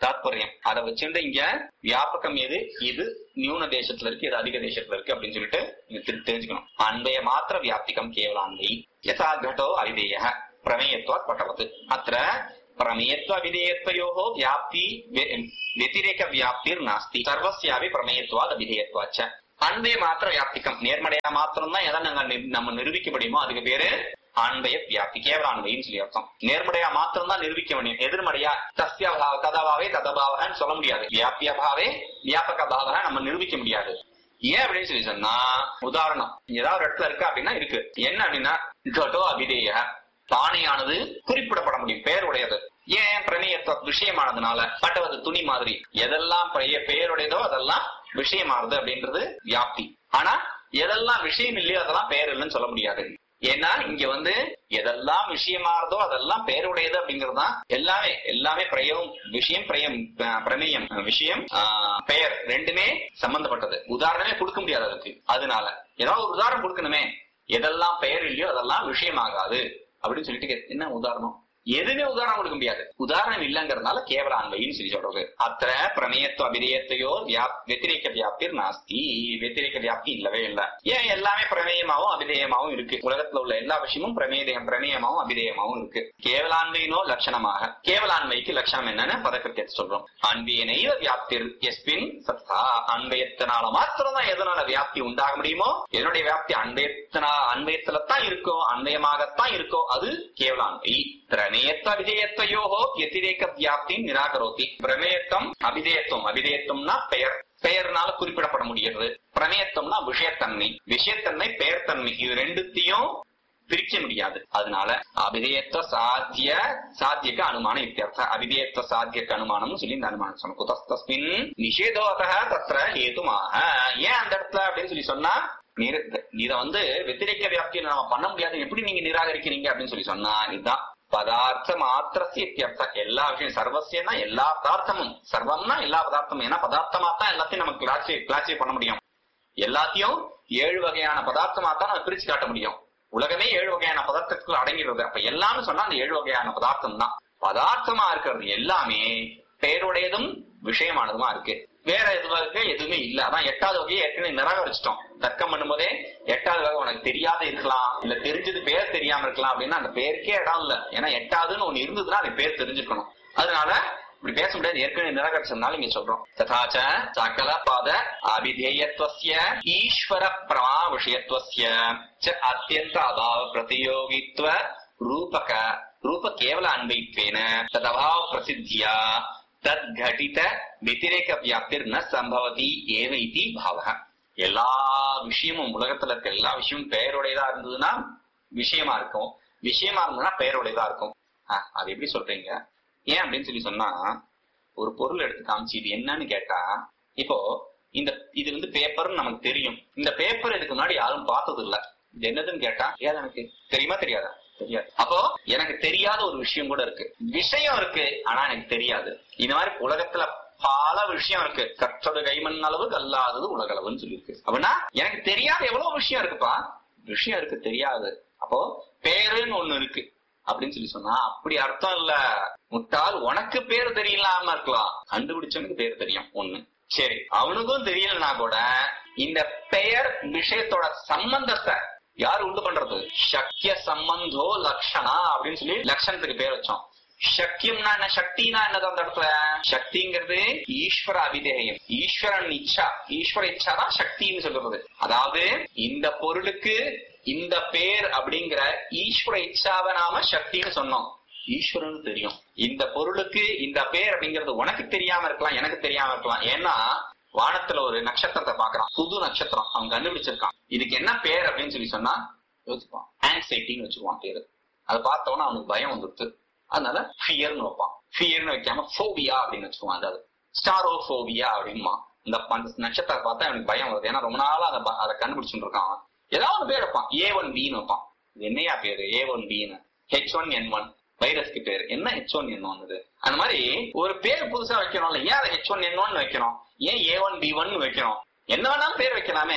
தாத்பரியம் அதை வச்சுட்டு இங்க வியாபகம் எது இது நியூன தேசத்துல இருக்கு இது அதிக தேசத்துல இருக்கு அப்படின்னு சொல்லிட்டு நீங்க தெரி- தெரிஞ்சுக்கணும் அன்பய மாத்திர வியாப்திகம் கேவலான்வை யதா கடோ அவிதேய பிரமேயத்வாத் பட்டவத் அத்திர பிரமேயத்வ விதேயத்வயோः வியாப்தி வெ- வெதிரேக வியாப்திர் நாஸ்தி சர்வஸ்யாபி பிரமேயத்வாத் அபிதேயத்வாச்ச அன்பே மாத்திர வியாப்திகம் நேர்மறையா மாத்திரம் தான் எதை நாங்க நி- நம்ம நிரூபிக்க முடியுமோ அதுக்கு பேரு அன்பய வியாப்தி கேவல அன்பைன்னு சொல்லி அர்த்தம் நேர்மறையா மாத்திரம் தான் நிரூபிக்க முடியும் எதிர்மறையா தஸ்ய பாவ ததபாவே ததபாவகன்னு சொல்ல முடியாது வியாபிய பாவே வியாபக பாவக நம்ம நிரூபிக்க முடியாது ஏன் அப்படின்னு சொல்லி சொன்னா உதாரணம் ஏதாவது ஒரு இடத்துல இருக்கு அப்படின்னா இருக்கு என்ன அப்படின்னா கடோ அபிதேய பானையானது குறிப்பிடப்பட முடியும் பெயர் உடையது ஏன் பிரணியத்துவ விஷயமானதுனால பட்டவது துணி மாதிரி எதெல்லாம் பெய- பெயருடையதோ அதெல்லாம் விஷயமானது அப்படின்றது வியாப்தி ஆனா எதெல்லாம் விஷயம் இல்லையோ அதெல்லாம் பெயர் இல்லைன்னு சொல்ல முடியாது ஏன்னா இங்க வந்து எதெல்லாம் விஷயமாறதோ அதெல்லாம் பெயருடையது அப்படிங்கிறது தான் எல்லாமே எல்லாமே பிரயம் விஷயம் பிரயம் அஹ், பிரமேயம் அஹ், விஷயம் ஆஹ், பெயர் ரெண்டுமே சம்பந்தப்பட்டது உதாரணமே கொடுக்க முடியாது அதுக்கு அதனால ஏதாவது ஒரு உதாரணம் கொடுக்கணுமே எதெல்லாம் பெயர் இல்லையோ அதெல்லாம் விஷயமாகாது அப்படின்னு சொல்லிட்டு கே- என்ன உதாரணம் எதுவுமே உதாரணம் கொடுக்க முடியாது உதாரணம் இல்லைங்கிறதுனால கேவல அன்பைன்னு சொல்லி சொல்றது அத்த பிரமேயத்துவ அபிதேயத்தையோ வியாப் வெத்திரேக்க வியாப்திர் நாஸ்தி வெத்திரேக்க வியாப்தி இல்லவே இல்ல ஏன் எல்லாமே பிரமேயமாவும் அபிதேயமாவும் இருக்கு உலகத்துல உள்ள எல்லா விஷயமும் பிரமேயம் பிரமேயமாவும் அபிதேயமாவும் இருக்கு கேவலான்மையினோ லட்சணமாக கேவலான்மைக்கு லட்சணம் என்னன்னு பதக்கிருத்தியத்தை சொல்றோம் அன்பியனைவ வியாப்திர் எஸ்பின் சத்தா அன்பயத்தினால மாத்திரம் தான் எதனால வியாப்தி உண்டாக முடியுமோ என்னுடைய வியாப்தி அன்பயத்தினா அன்பயத்துல தான் இருக்கோ அன்பயமாகத்தான் இருக்கோ அது கேவலான்மை பிரமேயத்வ அபிதேயத்தையோஹோ வத்திரேக வியாப்தி நிராகரோதி பிரமேயத்தம் அபிதேயத்துவம் அபிதேயத்துவம்னா பெயர் பெயர்னால குறிப்பிடப்பட முடியாது பிரமேயத்தம்னா விஷயத்தன்மை விஷயத்தன்மை பெயர்த்தன்மை இது ரெண்டுத்தையும் பிரிக்க முடியாது அதனால அபிதேயத்துவ சாத்திய சாத்தியக்கு அனுமானம் இத்தியர்த்த அபிதேயத்துவ சாத்தியக்கு அனுமானம் சொல்லி இந்த அனுமானம் சொன்ன குதஸ்தஸ்மின் நிஷேதோதக தத்ர ஹேதுமாக ஏன் அந்த இடத்துல அப்படின்னு சொல்லி சொன்னா நிர- இத வந்து வெத்திரிக்க வியாப்தியை நம்ம பண்ண முடியாது எப்படி நீங்க நிராகரிக்கிறீங்க அப்படின்னு சொல்லி சொன்னா இதுதான் பதார்த்த மாத்திரசிய இத்தியர்த்தம் எல்லா விஷயம் சர்வசியம்னா எல்லா பதார்த்தமும் சர்வம்னா எல்லா பதார்த்தமும் ஏன்னா பதார்த்தமா தான் எல்லாத்தையும் நம்ம கிளாசிஃபை கிளாசிஃபை பண்ண முடியும் எல்லாத்தையும் ஏழு வகையான பதார்த்தமா தான் நம்ம பிரிச்சு காட்ட முடியும் உலகமே ஏழு வகையான பதார்த்தத்துக்குள்ள அடங்கிடுறது அப்ப எல்லாமே சொன்னா அந்த ஏழு வகையான பதார்த்தம் தான் பதார்த்தமா இருக்கிறது எல்லாமே பெயருடையதும் விஷயமானதுமா இருக்கு வேற எதுவா இருக்கு எதுவுமே இல்ல அதான் எட்டாவது வகையை ஏற்கனவே நிராகரிச்சிட்டோம் தர்க்கம் பண்ணும்போதே எட்டாவது வகை உனக்கு தெரியாத இருக்கலாம் இல்ல தெரிஞ்சது பேர் தெரியாம இருக்கலாம் அப்படின்னா அந்த பேருக்கே இடம் இல்ல ஏன்னா எட்டாவதுன்னு ஒண்ணு இருந்ததுன்னா அது பேர் தெரிஞ்சுக்கணும் அதனால இப்படி பேச முடியாது ஏற்கனவே நிராகரிச்சதுனால இங்க சொல்றோம் ததாச்ச சகல பத அபிதேயத்வஸ்ய ஈஸ்வர பிரமா விஷயத்வஸ்ய ச அத்தியந்த அபாவ பிரதியோகித்வ ரூபக ரூப கேவல அன்வைத்வேன ததபாவ பிரசித்தியா தத் கடித व्यतिरेक வியாப்திர் ந சம்பவதி ஏவ இதி பாவக எல்லா விஷயமும் உலகத்துல இருக்க எல்லா விஷயமும் பெயருடையதா இருந்ததுன்னா விஷயமா இருக்கும் விஷயமா இருந்ததுன்னா பெயருடையதா இருக்கும் ஆஹ், அது எப்படி சொல்றீங்க ஏன் அப்படின்னு சொல்லி சொன்னா ஒரு பொருள் எடுத்து காமிச்சு இது என்னன்னு கேட்டா இப்போ இந்த இது வந்து பேப்பர்னு நமக்கு தெரியும் இந்த பேப்பர் இதுக்கு முன்னாடி யாரும் பார்த்தது இல்ல இது என்னதுன்னு கேட்டா ஏன் எனக்கு தெரியுமா தெரியாதா தெரியாது அப்போ எனக்கு தெரியாத ஒரு விஷயம் கூட இருக்கு விஷயம் இருக்கு ஆனா எனக்கு தெரியாது இந்த மாதிரி உலகத்துல பல விஷயம் இருக்கு கற்றொரு கைமண் அளவு கல்லாதது உலகளவுன்னு சொல்லியிருக்கு அப்படின்னா எனக்கு தெரியாத எவ்வளவு விஷயம் இருக்குப்பா விஷயம் இருக்கு தெரியாது அப்போ பேருன்னு ஒண்ணு இருக்கு அப்படின்னு சொல்லி சொன்னா அப்படி அர்த்தம் இல்ல முட்டாள் உனக்கு பேர் தெரியலாம இருக்கலாம் கண்டுபிடிச்சவனுக்கு பேர் தெரியும் ஒண்ணு சரி அவனுக்கும் தெரியலனா கூட இந்த பெயர் விஷயத்தோட சம்பந்தத்தை யார் உண்டு பண்றது சக்கிய சம்பந்தோ லக்ஷணா அப்படின்னு சொல்லி லட்சணத்துக்கு பேர் வச்சோம் சக்கியம்னா என்ன சக்தினா என்னது அந்த இடத்துல சக்திங்கிறது ஈஸ்வர அபிதேயம் ஈஸ்வரன் இச்சா ஈஸ்வர இச்சா தான் சக்தின்னு சொல்றது அதாவது இந்த பொருளுக்கு இந்த பேர் அப்படிங்கிற ஈஸ்வர இச்சாவை நாம சக்தின்னு சொன்னோம் ஈஸ்வரன் தெரியும் இந்த பொருளுக்கு இந்த பேர் அப்படிங்கிறது உனக்கு தெரியாம இருக்கலாம் எனக்கு தெரியாம இருக்கலாம் ஏன்னா வானத்துல ஒரு நட்சத்திரத்தை பாக்குறான் புது நட்சத்திரம் அவன் கண்டுபிடிச்சிருக்கான் இதுக்கு என்ன பேர் அப்படின்னு சொல்லி சொன்னா யோசிப்பான் ஆங்ஸைட்டின்னு வச்சுக்குவான் பேரு அதை பார்த்தவொன்னே அவனுக்கு பயம் வந்துருது அதனால ஃபியர்னு வைப்பான் ஃபியர்னு வைக்காம ஃபோபியா அப்படின்னு வச்சுக்குவான் அதாவது ஸ்டாரோ ஃபோபியா அப்படின்மா இந்த அந்த நட்சத்திரத்தை பார்த்தா அவனுக்கு பயம் வருது ஏன்னா ரொம்ப நாளா அதை ப- அதை கண்டுபிடிச்சுட்டு இருக்கான் அவன் ஏதாவது ஒரு பேர் வைப்பான் ஏ ஒன் பின்னு வைப்பான் இது என்னையா பேரு ஏ ஒன் பின்னு ஹெச் ஒன் என் ஒன் வைரஸ்க்கு பேர் என்ன ஹெச் ஒன் என் ஒன் அந்த மாதிரி ஒரு பேர் புதுசா வைக்கணும்ல ஏன் அதை ஹெச் ஒன் என் ஒன் வைக்கணும் ஏன் ஏ ஒன் பி ஒன் வைக்கணும் என்ன வேணாலும் பேர் வைக்கலாமே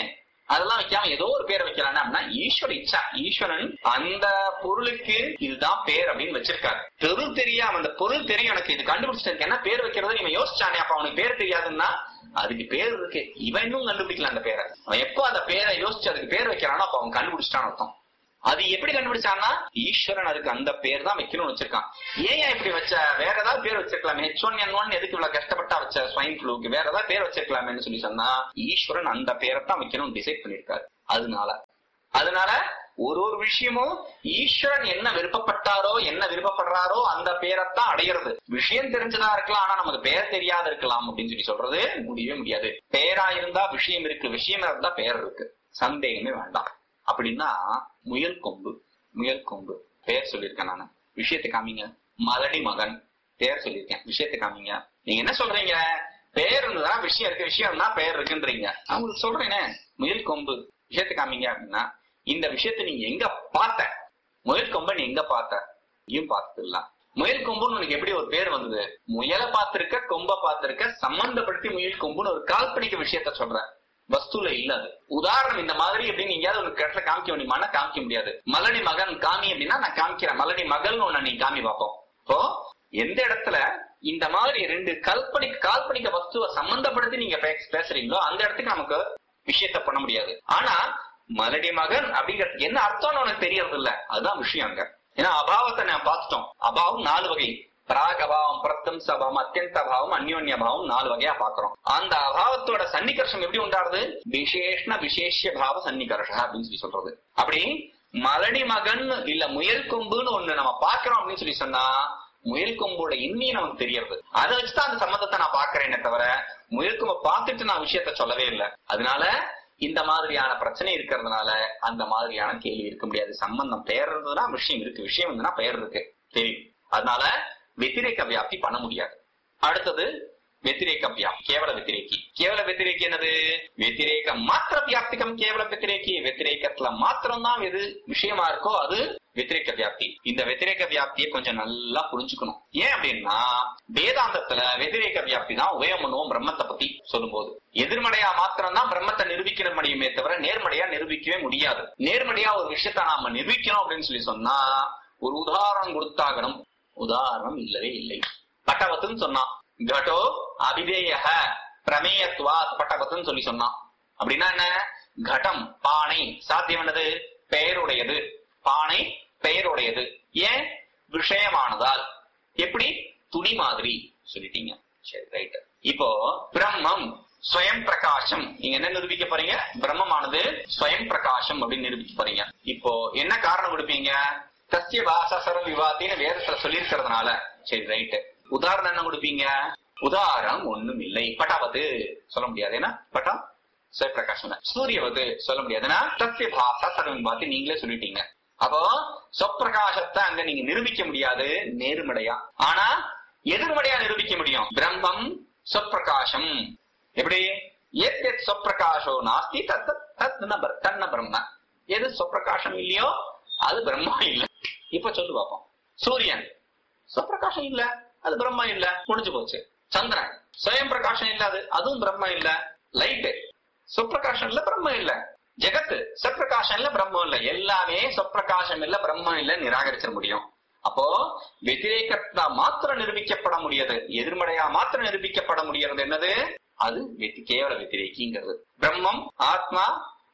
அதெல்லாம் வைக்காம ஏதோ ஒரு பேரை வைக்கலாம் அப்படின்னா ஈஸ்வர இச்சா ஈஸ்வரன் அந்த பொருளுக்கு இதுதான் பேர் அப்படின்னு வச்சிருக்காரு பொருள் தெரியாம அந்த பொருள் தெரியும் எனக்கு இது கண்டுபிடிச்சிட்டு என்ன பேர் வைக்கிறது இவன் யோசிச்சானே அப்ப அவனுக்கு பேர் தெரியாதுன்னா அதுக்கு பேர் இருக்கு இவன் இன்னும் கண்டுபிடிக்கல அந்த பேரை அவன் எப்போ அந்த பேரை யோசிச்சு அதுக்கு பேர் வைக்கிறானோ அப்ப அவன் கண்டுபிடிச்சிட்டான்னு அர்த்தம் அது எப்படி கண்டுபிடிச்சான்னா ஈஸ்வரன் அதுக்கு அந்த பேர் தான் வைக்கணும்னு வச்சிருக்கான் ஏன் ஏன் இப்படி வச்ச வேற ஏதாவது பேர் வச்சிருக்கலாம் ஹெச் ஒன் என் ஒன் எதுக்கு இவ்வளவு கஷ்டப்பட்டா வச்ச ஸ்வைன் ஃப்ளூக்கு வேற ஏதாவது பேர் வச்சிருக்கலாமேன்னு சொல்லி சொன்னா ஈஸ்வரன் அந்த பேரை தான் வைக்கணும்னு டிசைட் பண்ணிருக்காரு அதனால அதனால ஒரு ஒரு விஷயமும் ஈஸ்வரன் என்ன விருப்பப்பட்டாரோ என்ன விருப்பப்படுறாரோ அந்த பேரைத்தான் அடையிறது விஷயம் தெரிஞ்சதா இருக்கலாம் ஆனா நமக்கு பேர் தெரியாத இருக்கலாம் அப்படின்னு சொல்லி சொல்றது முடியவே முடியாது பேரா இருந்தா விஷயம் இருக்கு விஷயம் இருந்தா பேர் இருக்கு சந்தேகமே வேண்டாம் அப்படின்னா முயல் கொம்பு முயல் கொம்பு பேர் சொல்லியிருக்கேன் நானு விஷயத்தை காமிங்க மலடி மகன் பேர் சொல்லியிருக்கேன் விஷயத்தை காமிங்க நீங்க என்ன சொல்றீங்க பேர் இருந்ததுன்னா விஷயம் இருக்கு விஷயம் இருந்தா பேர் இருக்குன்றீங்க நான் உங்களுக்கு சொல்றேனே முயல் கொம்பு விஷயத்தை காமிங்க அப்படின்னா இந்த விஷயத்தை நீங்க எங்க பார்த்த முயல் கொம்பை நீ எங்க பார்த்த இங்கேயும் பார்த்துடலாம் முயல் கொம்புன்னு உனக்கு எப்படி ஒரு பேர் வந்தது முயலை பார்த்திருக்க கொம்ப பார்த்திருக்க சம்பந்தப்படுத்தி முயல் கொம்புன்னு ஒரு கால்பனிக்க விஷயத்த சொல்றேன் வஸ்துல இல்ல அது உதாரணம் இந்த மாதிரி எப்படின்னு எங்கேயாவது ஒரு இடத்துல காமிக்க முடியுமானா காமிக்க முடியாது மலடி மகன் காமி அப்படின்னா நான் காமிக்கிறேன் மலடி மகள்னு ஒண்ணு நீ காமி பார்ப்போம் இப்போ எந்த இடத்துல இந்த மாதிரி ரெண்டு கல்பனை கால்பனிக்க வஸ்துவை சம்பந்தப்படுத்தி நீங்க பே- பேசுறீங்களோ அந்த இடத்துக்கு நமக்கு விஷயத்த பண்ண முடியாது ஆனா மலடி மகன் அப்படிங்கிறது என்ன அர்த்தம்னு உனக்கு தெரியறது இல்ல அதுதான் விஷயம் அங்க ஏன்னா அபாவத்தை நான் பார்த்துட்டோம் அபாவம் நாலு வகை பிராக் அபாவம் பிரத்தம் சபாவம் அத்தியந்த அபாவம் அந்யோன்ய பாவம் நாலு வகையா பாக்குறோம் அந்த அபாவத்தோட சன்னிகர்ஷம் எப்படி உண்டாருது விசேஷண விசேஷ பாவ சன்னிகர்ஷ அப்படின்னு சொல்லி சொல்றது அப்படி மலடி மகன் இல்ல முயல் கொம்புன்னு ஒண்ணு நம்ம பாக்குறோம் அப்படின்னு சொல்லி சொன்னா முயல் கொம்போட இன்னி நமக்கு தெரியறது அதை வச்சுதான் அந்த சம்பந்தத்தை நான் பாக்குறேனே தவிர முயல் கொம்பை பார்த்துட்டு நான் விஷயத்த சொல்லவே இல்லை அதனால இந்த மாதிரியான பிரச்சனை இருக்கிறதுனால அந்த மாதிரியான கேள்வி இருக்க முடியாது சம்பந்தம் பெயர் இருந்ததுன்னா விஷயம் இருக்கு விஷயம் இருந்ததுன்னா பெயர் இருக்கு தெரியும் அதனால வெத்திரேக வியாப்தி பண்ண முடியாது அடுத்தது வெத்திரேக வியாப்தி கேவல வெத்திரேக்கி கேவல வெத்திரேக்கி என்னது வெத்திரேக மாத்திர வியாப்திகம் கேவல வெத்திரேக்கி வெத்திரேக்கத்துல மாத்திரம்தான் எது விஷயமா இருக்கோ அது வெத்திரேக வியாப்தி இந்த வெத்திரேக வியாப்தியை கொஞ்சம் நல்லா புரிஞ்சுக்கணும் ஏன் அப்படின்னா வேதாந்தத்துல வெத்திரேக வியாப்தி தான் உபயம் பண்ணுவோம் பிரம்மத்தை பத்தி சொல்லும்போது எதிர்மறையா மாத்திரம் தான் பிரம்மத்தை நிரூபிக்கிற முடியுமே தவிர நேர்மறையா நிரூபிக்கவே முடியாது நேர்மறையா ஒரு விஷயத்த நாம நிரூபிக்கணும் அப்படின்னு சொல்லி சொன்னா ஒரு உதாரணம் கொடுத்தாகணும் உதாரணம் இல்லவே இல்லை பட்டவத்துன்னு சொன்னான் கடோ அபிதேய பிரமேயத்துவா பட்டவத்துன்னு சொல்லி சொன்னான் அப்படின்னா என்ன கடம் பானை சாத்தியம் என்னது பெயருடையது பானை பெயருடையது ஏன் விஷயமானதால் எப்படி துணி மாதிரி சொல்லிட்டீங்க சரி ரைட் இப்போ பிரம்மம் ஸ்வயம் பிரகாசம் நீங்க என்ன நிரூபிக்க போறீங்க பிரம்மமானது ஸ்வயம் பிரகாசம் அப்படின்னு நிரூபிக்க போறீங்க இப்போ என்ன காரணம் கொடுப்பீங்க தஸ்ய வாச சர்வ விவாதின்னு வேதத்துல சொல்லியிருக்கிறதுனால சரி ரைட் உதாரணம் என்ன கொடுப்பீங்க உதாரணம் ஒண்ணும் இல்லை பட்டாவது சொல்ல முடியாது ஏன்னா பட்டம் சுயப்பிரகாசம் சூரியவது சொல்ல முடியாது ஏன்னா தஸ்ய பாச சர்வ விவாதி நீங்களே சொல்லிட்டீங்க அப்போ சொப்பிரகாசத்தை அங்க நீங்க நிரூபிக்க முடியாது நேர்மடையா ஆனா எதிர்மடையா நிரூபிக்க முடியும் பிரம்மம் சொப்பிரகாசம் எப்படி எத் எத் சொப்பிரகாசோ நாஸ்தி தத் தத் தத் ந பிர- தன்ன பிரம்ம எது சொப்பிரகாசம் இல்லையோ அது பிரம்மா இல்ல இப்ப சொல்லு பாப்போம் சூரியன் சொப்பிரகாசம் இல்ல அது பிரம்ம இல்ல முடிஞ்சு போச்சு சந்திரன் சுயம் பிரகாசம் இல்ல அது அதுவும் பிரம்ம இல்ல லைட் சொப்பிரகாசம் இல்ல பிரம்ம இல்ல ஜெகத்து சொப்பிரகாசம் இல்ல பிரம்மம் இல்ல எல்லாமே சொப்பிரகாசம் இல்ல பிரம்மம் இல்ல நிராகரிச்சிட முடியும் அப்போ வெதிரேகத்தா மாத்திரம் நிரூபிக்கப்பட முடியாது எதிர்மறையா மாத்திரம் நிரூபிக்கப்பட முடியறது என்னது அது வெத்தி- கேவல வெத்திரேக்கிங்கிறது பிரம்மம் ஆத்மா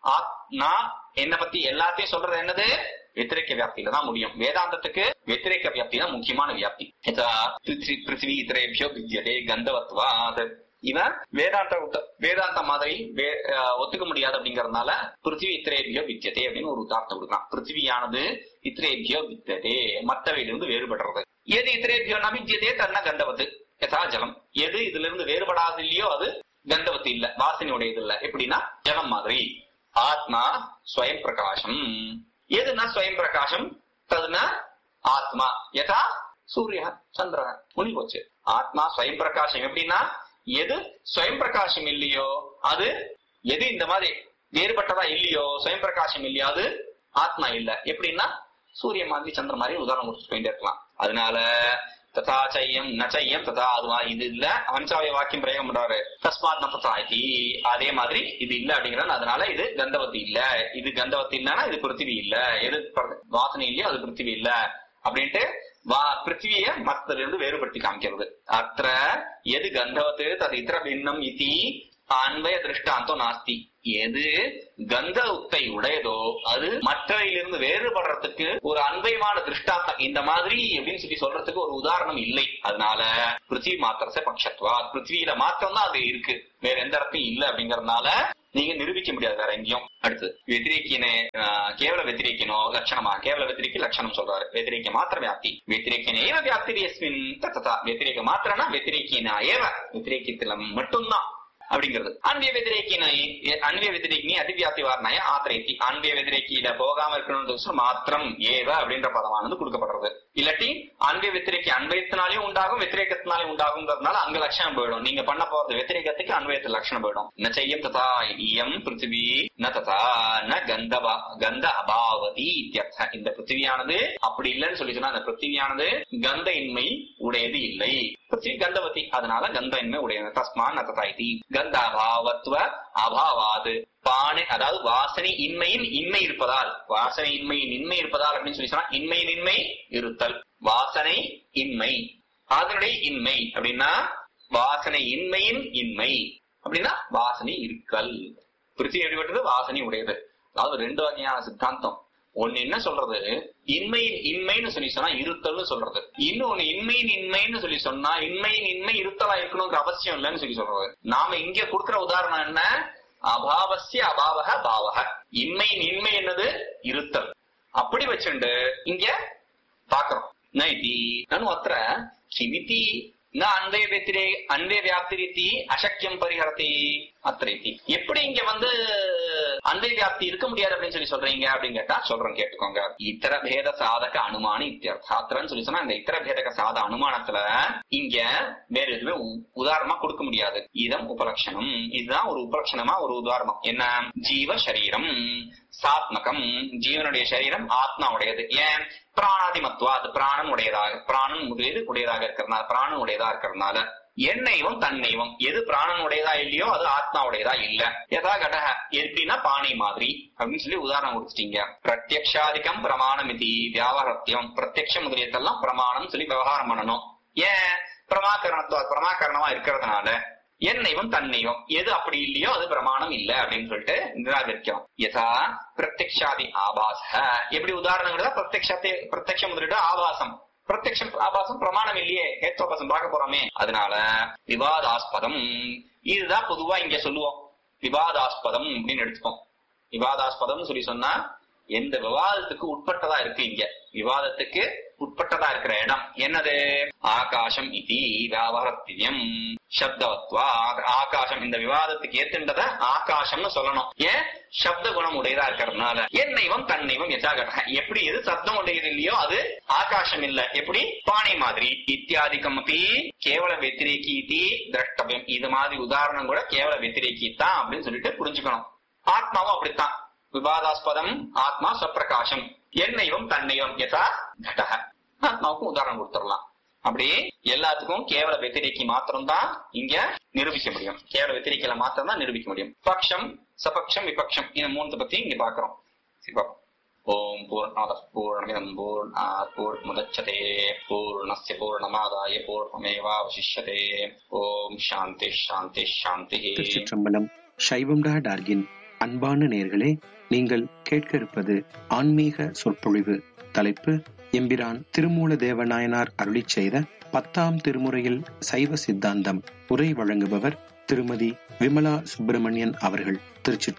ஆத்மா என்ன பத்தி எல்லாத்தையும் சொல்றது என்னது வெத்திரேக்க வியாப்தியில தான் முடியும் வேதாந்தத்துக்கு வெத்திரேக்க வியாப்தி தான் முக்கியமான வியாப்தி யதா பிருத்வி- பிருத்திவி இத்திரேபியோ வித்யதே கந்தவத்வாத் இவன் வேதாந்த உத்த- வேதாந்த மாதிரி வே- அஹ் ஒத்துக்க முடியாது அப்படிங்கறதுனால பிருத்திவி இத்திரேபியோ வித்தியதே அப்படின்னு ஒரு உதாரணத்தை கொடுக்கலாம் பிருத்திவியானது இத்திரேபியோ வித்தியதே மற்றவையிலிருந்து வேறுபடுறது எது இத்திரேபியோ நபித்தியதே தன்ன கந்தவத்து யதா ஜலம் எது இதுல இருந்து வேறுபடாது இல்லையோ அது கந்தவத்து இல்ல வாசனையுடையது இல்ல எப்படின்னா ஜலம் மாதிரி ஆத்மா ஸ்வயம் பிரகாசம் எதுனா ஸ்வயம் பிரகாசம் ததுனா ஆத்மா யதா சூரிய சந்திர முனி போச்சு ஆத்மா ஸ்வயம் பிரகாசம் எப்படின்னா எது ஸ்வயம் பிரகாசம் இல்லையோ அது எது இந்த மாதிரி வேறுபட்டதா இல்லையோ ஸ்வயம் பிரகாசம் இல்லையோ அது ஆத்மா இல்ல எப்படின்னா சூரிய மாதிரி சந்திர மாதிரி உதாரணம் கொடுத்துட்டு போயிட்டே இருக்கலாம் அதனால ததா சையம் ந சையம் ததா அதுவா இது இல்ல பஞ்சாவய வாக்கியம் பிரயோகம் பண்றாரு தஸ்மாத் ந ததா இதி அதே மாதிரி இது இல்ல அப்படிங்கிறான் அதனால இது கந்தவதி இல்ல இது கந்தவதி இல்லன்னா இது பிருத்திவி இல்ல எது பர- வாசனை இல்லையோ அது பிருத்திவி இல்ல அப்படின்ட்டு வா பிருத்திவிய மத்ததுல இருந்து வேறுபடுத்தி காமிக்கிறது அത്ര எது கந்தவத்து தது இத்தர பின்னம் இதி அன்வய திருஷ்டாந்தம் நாஸ்தி எது கந்த உத்தை உடையதோ அது மற்றவையிலிருந்து வேறுபடுறதுக்கு ஒரு அன்பயமான திருஷ்டாந்தம் இந்த மாதிரி அப்படின்னு சொல்லி சொல்றதுக்கு ஒரு உதாரணம் இல்லை அதனால பிருத்திவி மாத்திரச பட்சத்வா பிருத்திவியில மாத்திரம் தான் அது இருக்கு வேற எந்த இடத்தையும் இல்ல அப்படிங்கறதுனால நீங்க நிரூபிக்க முடியாது வேற எங்கேயும் அடுத்து வெத்திரேக்கினே கேவல வெத்திரேக்கினோ லட்சணமா கேவல வெத்திரிக்கு லட்சணம் சொல்றாரு வெத்திரேக்க மாத்திர வியாப்தி வெத்திரேக்கின ஏவ வியாப்தி எஸ்மின் தத்ததா வெத்திரேக மாத்திரனா வெத்திரேக்கினா ஏவ வெத்திரேக்கியத்துல மட்டும்தான் அப்படிங்கிறது அன்பிய வெதிரேக்கினை அன்பிய வெதிரேக்கினி அதிவியாப்தி வார்னாய ஆத்திரைத்தி அன்பிய வெதிரேக்கியில போகாம இருக்கணும்னு மாத்திரம் ஏவ அப்படின்ற பதமானது கொடுக்கப்படுறது இல்லாட்டி அன்பிய வெத்திரேக்கி அன்வயத்தினாலையும் உண்டாகும் வெத்திரேக்கத்தினாலையும் உண்டாகுங்கிறதுனால அங்க லட்சணம் போயிடும் நீங்க பண்ண போறது வெத்திரேகத்துக்கு அன்வயத்து லட்சணம் போயிடும் ந செய்யம் ததா இயம் பிருத்திவி ந ததா ந கந்தவா கந்த அபாவதி இத்தியர்த்த இந்த பிருத்திவியானது அப்படி இல்லைன்னு சொல்லி சொன்னா அந்த பிருத்திவியானது கந்த இன்மை உடையது இல்லை பிருத்திவி கந்தவதி அதனால கந்த இன்மை உடையது தஸ்மா ந ததா இதி கந்த அபாவத்துவ அபாவாது பானை அதாவது வாசனை இன்மையின் இன்மை இருப்பதால் வாசனை இன்மையின் இன்மை இருப்பதால் அப்படின்னு சொல்லி சொன்னா இன்மையின் இன்மை இருத்தல் வாசனை இன்மை அதனுடைய இன்மை அப்படின்னா வாசனை இன்மையின் இன்மை அப்படின்னா வாசனை இருக்கல் பிரித்தி எப்படிப்பட்டது வாசனை உடையது அதாவது ரெண்டு வகையான சித்தாந்தம் ஒன்னு என்ன சொல்றது இன்மையின் இன்மைன்னு சொல்லி சொன்னா இருத்தல்னு சொல்றது இன்னொன்னு இன்மையின் இன்மைன்னு சொல்லி சொன்னா இன்மையின் இன்மை இருத்தலா இருக்கணுங்கிற அவசியம் இல்லைன்னு சொல்லி சொல்றது நாம இங்க கொடுக்கிற உதாரணம் என்ன அபாவசிய அபாவக பாவக இன்மையின் இன்மை என்னது இருத்தல் அப்படி வச்சுண்டு இங்க பாக்குறோம் நைதி நனு அத்திர கிமிதி ந அன்வய வெத்திரே அன்வய வியாப்திரித்தி அசக்கியம் பரிஹரதி அத்திரைத்தி எப்படி இங்க வந்து அன்வய வியாப்தி இருக்க முடியாது அப்படின்னு சொல்லி சொல்றீங்க அப்படின்னு கேட்டா சொல்றேன் கேட்டுக்கோங்க இத்தர பேத சாதக அனுமானி இத்தியர்த்தாத்திரன்னு சொல்லி சொன்னா இந்த இத்தர பேதக சாத அனுமானத்துல இங்க வேற எதுவுமே உ- உதாரணமா கொடுக்க முடியாது இதம் உபலட்சணம் இதுதான் ஒரு உபலட்சணமா ஒரு உதாரணம் என்ன ஜீவ சரீரம் சாத்மகம் ஜீவனுடைய சரீரம் ஆத்மாவுடையது ஏன் பிராணாதிமத்துவா அது பிராணன் உடையதாக பிராணன் உடையது உடையதாக இருக்கிறதுனால பிராணன் உடையதா இருக்கிறதுனால எண்ணெய்வம் தன்னைவம் எது பிராணன் உடையதா இல்லையோ அது ஆத்மா உடையதா இல்ல யதா கடக எப்படின்னா பானை மாதிரி அப்படின்னு சொல்லி உதாரணம் கொடுத்துட்டீங்க பிரத்யக்ஷாதிகம் பிரமாணம் இது வியாபாரத்தியம் பிரத்யக்ஷ முதலியத்தெல்லாம் பிரமாணம் சொல்லி விவகாரம் பண்ணணும் ஏன் பிரமாகரணத்துவ பிரமாகரணமா இருக்கிறதுனால என்னைவம் தன்னைவம் எது அப்படி இல்லையோ அது பிரமாணம் இல்ல அப்படின்னு சொல்லிட்டு நிராகரிக்கிறோம் யதா பிரத்யக்ஷாதி ஆபாச எப்படி உதாரணம் கிடையாது பிரத்யக்ஷத்தை பிரத்யக்ஷ முதலீடு ஆபாசம் பிரத்யக்ஷம் ஆபாசம் பிரமாணம் இல்லையே ஹேத்வாபாசம் பார்க்க போறோமே அதனால விவாதாஸ்பதம் இதுதான் பொதுவா இங்க சொல்லுவோம் விவாதாஸ்பதம் அப்படின்னு எடுத்துப்போம் விவாதாஸ்பதம் சொல்லி சொன்னா எந்த விவாதத்துக்கு உட்பட்டதா இருக்கு இங்க விவாதத்துக்கு உட்பட்டதா இருக்கிற இடம் என்னது ஆகாசம் இது வியாபாரத்தியம் சப்தவத்வா ஆ- ஆகாசம் இந்த விவாதத்துக்கு ஏத்துன்றத ஆகாசம்னு சொல்லணும் ஏன் சப்த குணம் உடையதா இருக்கிறதுனால என்னைவம் தன்னைவம் எதாகட எப்படி எது சப்தம் உடையது இல்லையோ அது ஆகாசம் இல்ல எப்படி பானை மாதிரி இத்தியாதிக்கம் அப்படி கேவல வெத்திரேக்கி இதி திரஷ்டவியம் இது மாதிரி உதாரணம் கூட கேவல வெத்திரேக்கி தான் அப்படின்னு சொல்லிட்டு புரிஞ்சுக்கணும் ஆத்மாவும் அப்படித்தான் விவாதாஸ்பதம் ஆத்மா ஸ்வப்பிரகாசம் என்னையும் தன்னையும் யதா கடக ஆத்மாவுக்கும் உதாரணம் கொடுத்துடலாம் அப்படி எல்லாத்துக்கும் கேவல வெத்திரிக்கை மாத்திரம் தான் இங்க நிரூபிக்க முடியும் கேவல வெத்திரிக்கையில மாத்திரம் தான் நிரூபிக்க முடியும் பக்ஷம் சபக்ஷம் விபக்ஷம் இந்த மூணு பத்தி இங்க பாக்குறோம் சரி, பார்ப்போம். ஓம் பூர்ணமத பூர்ணமிதம் பூர்ணாத் பூர்ணமுதச்சதே பூர்ணஸ்ய பூர்ணமாதாய பூர்ணமேவாவசிஷ்யதே ஓம் சாந்தி சாந்தி சாந்தி திருச்சிற்றம்பலம் சைவம் டா டார்கின் அன்பான நேர்களே நீங்கள் கேட்க இருப்பது ஆன்மீக சொற்பொழிவு தலைப்பு எம்பிரான் திருமூல தேவநாயனார் அருளிச் செய்த பத்தாம் திருமுறையில் சைவ சித்தாந்தம் உரை வழங்குபவர் திருமதி விமலா சுப்பிரமணியன் அவர்கள் திருச்சிற்றம்பலம்